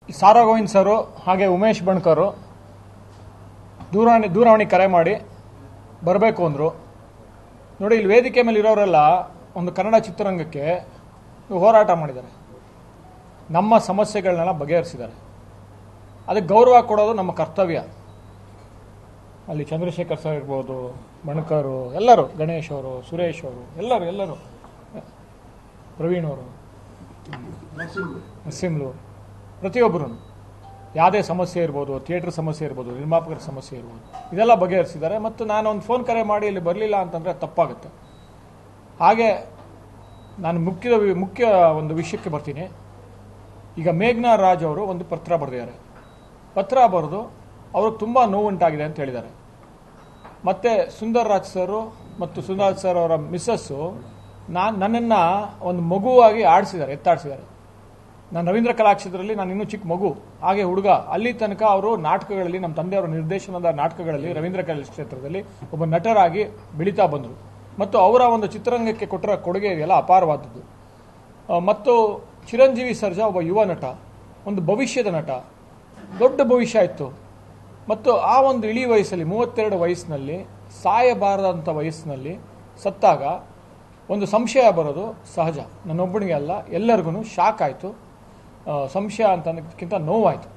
ಸಾರಾ ಗೋವಿಂದ್ ಸರು ಹಾಗೆ ಉಮೇಶ್ ಬಣ್ಕರು ದೂರವಾಣಿ ದೂರವಾಣಿ ಕರೆ ಮಾಡಿ ಬರಬೇಕು ಅಂದರು ನೋಡಿ ಇಲ್ಲಿ ವೇದಿಕೆ ಮೇಲೆ ಇರೋರೆಲ್ಲ ಒಂದು ಕನ್ನಡ ಚಿತ್ರರಂಗಕ್ಕೆ ಹೋರಾಟ ಮಾಡಿದ್ದಾರೆ ನಮ್ಮ ಸಮಸ್ಯೆಗಳನ್ನೆಲ್ಲ ಬಗೆಹರಿಸಿದ್ದಾರೆ ಅದಕ್ಕೆ ಗೌರವ ಕೊಡೋದು ನಮ್ಮ ಕರ್ತವ್ಯ ಅಲ್ಲಿ ಚಂದ್ರಶೇಖರ್ ಸರ್ ಇರ್ಬೋದು ಬಣ್ಕರು ಎಲ್ಲರೂ ಗಣೇಶ್ ಅವರು ಸುರೇಶ್ ಅವರು ಎಲ್ಲರೂ ಎಲ್ಲರೂ ಪ್ರವೀಣ್ ಅವರು ನರಸಿಂಹಲು ಪ್ರತಿಯೊಬ್ಬರು ಯಾವುದೇ ಸಮಸ್ಯೆ ಇರ್ಬೋದು ಥಿಯೇಟರ್ ಸಮಸ್ಯೆ ಇರ್ಬೋದು ನಿರ್ಮಾಪಕರ ಸಮಸ್ಯೆ ಇರ್ಬೋದು ಇದೆಲ್ಲ ಬಗೆಹರಿಸಿದ್ದಾರೆ ಮತ್ತು ನಾನು ಒಂದು ಫೋನ್ ಕರೆ ಮಾಡಿ ಇಲ್ಲಿ ಬರಲಿಲ್ಲ ಅಂತಂದರೆ ತಪ್ಪಾಗುತ್ತೆ ಹಾಗೆ ನಾನು ಮುಖ್ಯದ ವಿ- ಮುಖ್ಯ ಒಂದು ವಿಷಯಕ್ಕೆ ಬರ್ತೀನಿ ಈಗ ಮೇಘ್ನಾ ರಾಜ್ ಅವರು ಒಂದು ಪತ್ರ ಬರೆದಿದ್ದಾರೆ ಪತ್ರ ಬರೆದು ಅವ್ರಿಗೆ ತುಂಬ ನೋವುಂಟಾಗಿದೆ ಅಂತ ಹೇಳಿದ್ದಾರೆ ಮತ್ತೆ ಸುಂದರ್ ರಾಜ್ ಸರ್ ಮತ್ತು ಸುಂದರ್ ರಾಜ್ ಸರ್ ಅವರ ಮಿಸ್ಸಸ್ಸು ನಾನು ನನ್ನನ್ನು ಒಂದು ಮಗುವಾಗಿ ಆಡಿಸಿದ್ದಾರೆ ಎತ್ತಾಡಿಸಿದ್ದಾರೆ ನಾನು ರವೀಂದ್ರ ಕಲಾಕ್ಷೇತ್ರದಲ್ಲಿ ನಾನು ಇನ್ನೂ ಚಿಕ್ಕ ಮಗು ಹಾಗೆ ಹುಡುಗ ಅಲ್ಲಿ ತನಕ ಅವರು ನಾಟಕಗಳಲ್ಲಿ ನಮ್ಮ ತಂದೆಯವರ ನಿರ್ದೇಶನದ ನಾಟಕಗಳಲ್ಲಿ ರವೀಂದ್ರ ಕಲಾಕ್ಷೇತ್ರದಲ್ಲಿ ಒಬ್ಬ ನಟರಾಗಿ ಬೆಳೀತಾ ಬಂದರು ಮತ್ತು ಅವರ ಒಂದು ಚಿತ್ರರಂಗಕ್ಕೆ ಕೊಟ್ಟರ ಕೊಡುಗೆ ಇದೆಯಲ್ಲ ಅಪಾರವಾದದ್ದು ಆ, ಮತ್ತು ಚಿರಂಜೀವಿ ಸರ್ಜಾ ಒಬ್ಬ ಯುವ ನಟ ಒಂದು ಭವಿಷ್ಯದ ನಟ ದೊಡ್ಡ ಭವಿಷ್ಯ ಇತ್ತು ಮತ್ತು ಆ ಒಂದು ಇಳಿ ವಯಸ್ಸಲ್ಲಿ ಮೂವತ್ತೆರಡು ವಯಸ್ಸಿನಲ್ಲಿ ಸಾಯಬಾರದಂಥ ವಯಸ್ಸಿನಲ್ಲಿ ಸತ್ತಾಗ ಒಂದು ಸಂಶಯ ಬರೋದು ಸಹಜ ನನ್ನೊಬ್ಬನಿಗೆ ಅಲ್ಲ ಎಲ್ಲರಿಗೂ ಶಾಕ್ ಆಯಿತು ಸಂಶಯ ಅಂತ ಅನ್ನೋದಕ್ಕಿಂತ ನೋವಾಯಿತು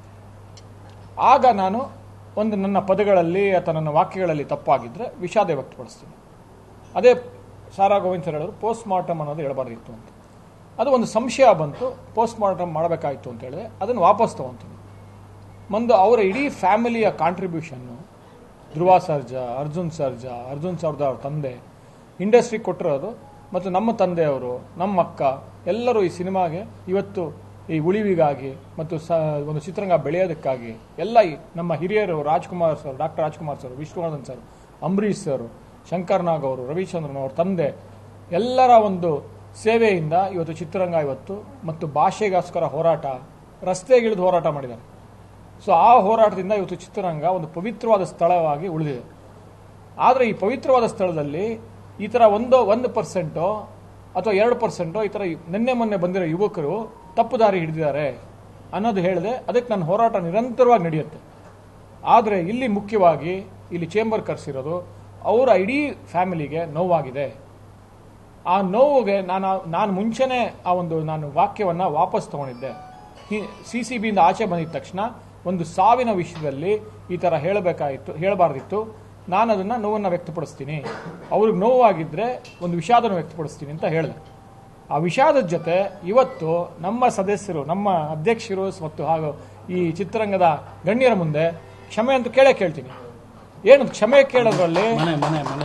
ಆಗ ನಾನು ಒಂದು ನನ್ನ ಪದಗಳಲ್ಲಿ ಅಥವಾ ನನ್ನ ವಾಕ್ಯಗಳಲ್ಲಿ ತಪ್ಪಾಗಿದ್ದರೆ ವಿಷಾದ ವ್ಯಕ್ತಪಡಿಸ್ತೀನಿ ಅದೇ ಸಾರಾ ಗೋವಿಂದ್ ಸರ್ ಹೇಳಿದ್ರು ಪೋಸ್ಟ್ ಮಾರ್ಟಮ್ ಅನ್ನೋದು ಹೇಳಬಾರ್ದಿತ್ತು ಅಂತ ಅದು ಒಂದು ಸಂಶಯ ಬಂತು ಪೋಸ್ಟ್ ಮಾರ್ಟಮ್ ಮಾಡಬೇಕಾಯಿತು ಅಂತ ಹೇಳಿದೆ ಅದನ್ನು ವಾಪಸ್ ತಗೊಂತೀನಿ ಮುಂದೆ ಅವರ ಇಡೀ ಫ್ಯಾಮಿಲಿಯ ಕಾಂಟ್ರಿಬ್ಯೂಷನ್ನು ಧ್ರುವ ಸರ್ಜಾ ಅರ್ಜುನ್ ಸರ್ಜಾ ಅರ್ಜುನ್ ಸರ್ಜಾ ಅವ್ರ ತಂದೆ ಇಂಡಸ್ಟ್ರಿ ಕೊಟ್ಟಿರೋದು ಮತ್ತು ನಮ್ಮ ತಂದೆಯವರು ನಮ್ಮ ಅಕ್ಕ ಎಲ್ಲರೂ ಈ ಸಿನಿಮಾಗೆ ಇವತ್ತು ಈ ಉಳಿವಿಗಾಗಿ ಮತ್ತು ಸ ಒಂದು ಚಿತ್ರರಂಗ ಬೆಳೆಯೋದಕ್ಕಾಗಿ ಎಲ್ಲ ಈ ನಮ್ಮ ಹಿರಿಯರು Rajkumar sir doctor Rajkumar sir Vishnuvardhan sir Ambareesh sir Shankar Nag ಅವರು ರವಿಚಂದ್ರನ್ ಅವ್ರ ತಂದೆ ಎಲ್ಲರ ಒಂದು ಸೇವೆಯಿಂದ ಇವತ್ತು ಚಿತ್ರರಂಗ ಇವತ್ತು ಮತ್ತು ಭಾಷೆಗೋಸ್ಕರ ಹೋರಾಟ ರಸ್ತೆಗಿಳಿದು ಹೋರಾಟ ಮಾಡಿದ್ದಾರೆ ಸೊ ಆ ಹೋರಾಟದಿಂದ ಇವತ್ತು ಚಿತ್ರರಂಗ ಒಂದು ಪವಿತ್ರವಾದ ಸ್ಥಳವಾಗಿ ಉಳಿದಿದೆ ಆದರೆ ಈ ಪವಿತ್ರವಾದ ಸ್ಥಳದಲ್ಲಿ ಈ ಥರ ಒಂದು ಒಂದು ಪರ್ಸೆಂಟೋ ಅಥವಾ ಎರಡು ಪರ್ಸೆಂಟೋ ಈ ಥರ ನಿನ್ನೆ ಮೊನ್ನೆ ಬಂದಿರೋ ಯುವಕರು ತಪ್ಪು ದಾರಿ ಹಿಡಿದಿದ್ದಾರೆ ಅನ್ನೋದು ಹೇಳಿದೆ ಅದಕ್ಕೆ ನನ್ನ ಹೋರಾಟ ನಿರಂತರವಾಗಿ ನಡೆಯುತ್ತೆ ಆದರೆ ಇಲ್ಲಿ ಮುಖ್ಯವಾಗಿ ಇಲ್ಲಿ ಚೇಂಬರ್ ಕರೆಸಿರೋದು ಅವರ ಇಡೀ ಫ್ಯಾಮಿಲಿಗೆ ನೋವಾಗಿದೆ ಆ ನೋವಿಗೆ ನಾನು ನಾನು ಮುಂಚೆನೇ ಆ ಒಂದು ನಾನು ವಾಕ್ಯವನ್ನು ವಾಪಸ್ ತಗೊಂಡಿದ್ದೆ ಸಿ ಸಿ ಬಿಯಿಂದ ಆಚೆ ಬಂದಿದ ತಕ್ಷಣ ಒಂದು ಸಾವಿನ ವಿಷಯದಲ್ಲಿ ಈ ಥರ ಹೇಳಬೇಕಾಯಿತು ಹೇಳಬಾರ್ದಿತ್ತು ನಾನು ಅದನ್ನು ನೋವನ್ನು ವ್ಯಕ್ತಪಡಿಸ್ತೀನಿ ಅವ್ರಿಗೆ ನೋವಾಗಿದ್ದರೆ ಒಂದು ವಿಷಾದನ ವ್ಯಕ್ತಪಡಿಸ್ತೀನಿ ಅಂತ ಹೇಳಿದೆ ಆ ವಿಷಾದದ ಜೊತೆ ಇವತ್ತು ನಮ್ಮ ಸದಸ್ಯರು ನಮ್ಮ ಅಧ್ಯಕ್ಷರು ಮತ್ತು ಹಾಗೂ ಈ ಚಿತ್ರರಂಗದ ಗಣ್ಯರ ಮುಂದೆ ಕ್ಷಮೆ ಅಂತ ಕೇಳೇ ಕೇಳ್ತೀನಿ ಏನು ಕ್ಷಮೆ ಕೇಳೋದ್ರಲ್ಲಿ ಮನೆ ಮನೆ ಮನೆ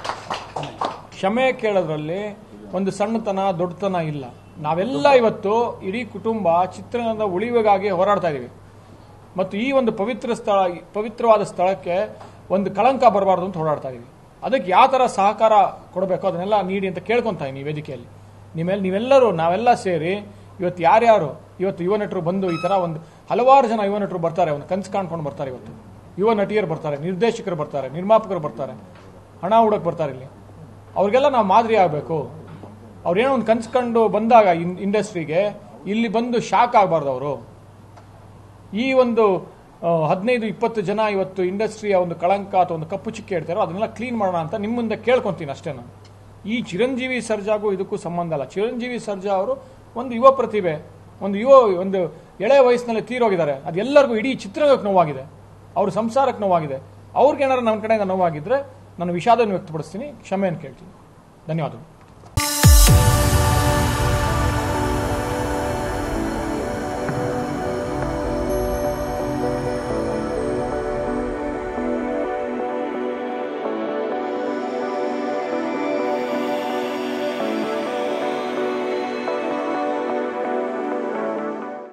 ಕ್ಷಮೆ ಕೇಳೋದ್ರಲ್ಲಿ ಒಂದು ಸಣ್ಣತನ ದೊಡ್ಡತನ ಇಲ್ಲ ನಾವೆಲ್ಲ ಇವತ್ತು ಇಡೀ ಕುಟುಂಬ ಚಿತ್ರರಂಗದ ಉಳಿವಿಗಾಗಿ ಹೋರಾಡ್ತಾ ಇದೀವಿ ಮತ್ತು ಈ ಒಂದು ಪವಿತ್ರ ಸ್ಥಳ ಪವಿತ್ರವಾದ ಸ್ಥಳಕ್ಕೆ ಒಂದು ಕಳಂಕ ಬರಬಾರ್ದು ಅಂತ ಹೋರಾಡ್ತಾ ಇದೀವಿ ಅದಕ್ಕೆ ಯಾವ ಥರ ಸಹಕಾರ ಕೊಡಬೇಕು ಅದನ್ನೆಲ್ಲ ನೀಡಿ ಅಂತ ಕೇಳ್ಕೊಂತ ಈ ವೇದಿಕೆಯಲ್ಲಿ ನಿಮ್ಮೆಲ್ಲ ನೀವೆಲ್ಲರೂ ನಾವೆಲ್ಲ ಸೇರಿ ಇವತ್ತು ಯಾರ್ಯಾರು ಇವತ್ತು ಯುವ ನಟರು ಬಂದು ಈ ಥರ ಒಂದು ಹಲವಾರು ಜನ ಯುವ ನಟರು ಬರ್ತಾರೆ ಒಂದು ಕನ್ಸು ಕಾಣ್ಕೊಂಡು ಬರ್ತಾರೆ ಇವತ್ತು ಯುವ ನಟಿಯರು ಬರ್ತಾರೆ ನಿರ್ದೇಶಕರು ಬರ್ತಾರೆ ನಿರ್ಮಾಪಕರು ಬರ್ತಾರೆ ಹಣ ಹುಡಕ್ ಬರ್ತಾರೆ ಇಲ್ಲಿ ಅವ್ರಿಗೆಲ್ಲ ನಾವು ಮಾದರಿ ಆಗಬೇಕು ಅವ್ರೇನೋ ಒಂದು ಕನ್ಸ್ಕೊಂಡು ಬಂದಾಗ ಇನ್ ಇಂಡಸ್ಟ್ರಿಗೆ ಇಲ್ಲಿ ಬಂದು ಶಾಕ್ ಆಗಬಾರ್ದು ಅವರು ಈ ಒಂದು ಆ, ಹದಿನೈದು ಇಪ್ಪತ್ತು ಜನ ಇವತ್ತು ಇಂಡಸ್ಟ್ರಿಯ ಒಂದು ಕಳಂಕ ಅಥವಾ ಒಂದು ಕಪ್ಪು ಚಿಕ್ಕೆ ಇಡ್ತಾರೋ ಅದನ್ನೆಲ್ಲ ಕ್ಲೀನ್ ಮಾಡೋಣ ಅಂತ ನಿಮ್ಮ ಮುಂದೆ ಕೇಳ್ಕೊಂತೀನಿ ಅಷ್ಟೇ ನಾನು ಈ ಚಿರಂಜೀವಿ ಸರ್ಜಾಗೂ ಇದಕ್ಕೂ ಸಂಬಂಧ ಅಲ್ಲ ಚಿರಂಜೀವಿ ಸರ್ಜಾ ಅವರು ಒಂದು ಯುವ ಪ್ರತಿಭೆ ಒಂದು ಯುವ ಒಂದು ಎಳೆ ವಯಸ್ಸಿನಲ್ಲಿ ತೀರೋಗಿದ್ದಾರೆ ಅದು ಎಲ್ಲರಿಗೂ ಇಡೀ ಚಿತ್ರರಂಗಕ್ಕೆ ನೋವಾಗಿದೆ ಅವ್ರ ಸಂಸಾರಕ್ಕೆ ನೋವಾಗಿದೆ ಅವ್ರಿಗೇನಾರು ನನ್ನ ಕಡೆಯಿಂದ ನೋವಾಗಿದ್ರೆ ನಾನು ವಿಷಾದವನ್ನು ವ್ಯಕ್ತಪಡಿಸ್ತೀನಿ ಕ್ಷಮೆಯನ್ನು ಕೇಳ್ತೀನಿ ಧನ್ಯವಾದಗಳು